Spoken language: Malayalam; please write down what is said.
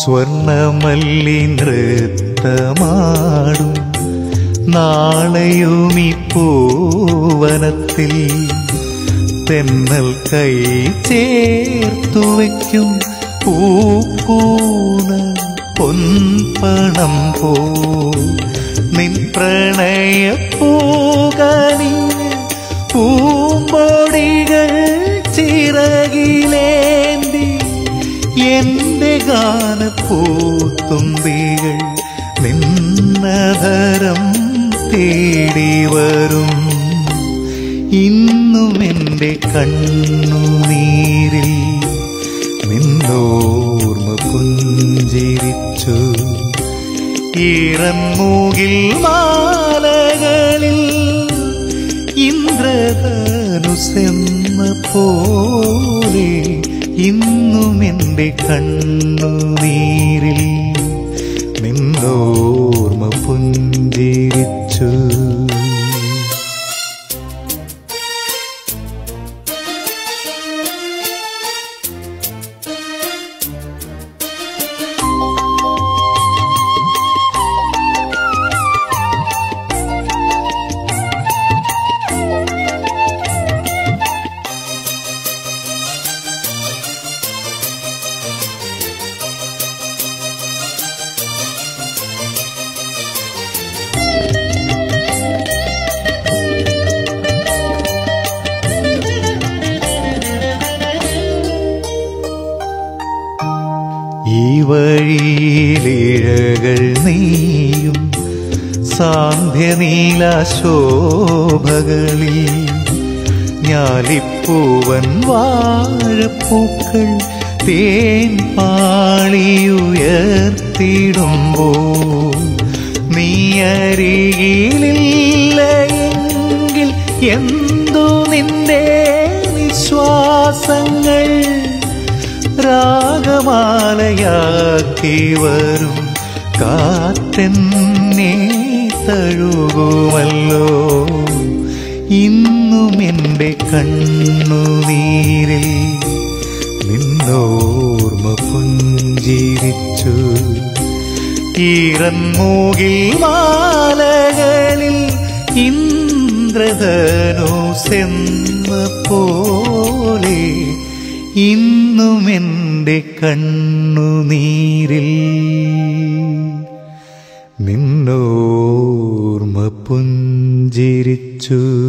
സ്വർണമല്ലി നൃത്തമാടും നാളെയും ഈ പൂവനത്തിൽ തെന്നൽ കൈ ചേർത്തു വയ്ക്കും പൂക്കൂന പൊൻപണം പോ നിൻ പ്രണയ പൂകണിഞ്ഞ് പൂമ്പൊടികൾ ചിറകിലേന്തി എന്റെ ഗാനപ്പൂത്തുമ്പികൾ നിന്നധരം തേടി വരും ഇന്നും എന്റെ കണ്ണുനീരിൽ നിന്നോർമ്മ പുഞ്ചിരിച്ചു ഈറൻമൂകിൽ മാലകളിൽ ഇന്ദ്രധനുസെന്ന പോലെ ഇന്നും എന്റെ കണ്ണുനീരിൽ നിന്നോർമ്മ പുഞ്ചിരിച്ചു ഈ വഴിയിലിഴകൾ നീയും സാന്ധ്യനീലാശോഭകളിൽ ഞാലിപ്പൂവൻ വാഴപ്പൂക്കൾ തേൻ പാളിയുയർത്തിടുമ്പോ നീ അരികിലില്ല എങ്കിൽ എന്തു നിന്റെ വിശ്വാസങ്ങൾ രാഗമാലയാക്കി വരും കാറ്റെന്നെ തഴുകുമല്ലോ ഇന്നും എൻ്റെ കണ്ണുനീരിൽ നിന്നോർമ്മ പുഞ്ചിരിച്ചു ഈറൻമൂകിൽ മാലകളിൽ ഇന്ദ്രധനുസെന്ന പോലെ ഇന്നും എൻ്റെ കണ്ണുനീരിൽ നിന്നോർമ്മ പുഞ്ചിരിച്ചു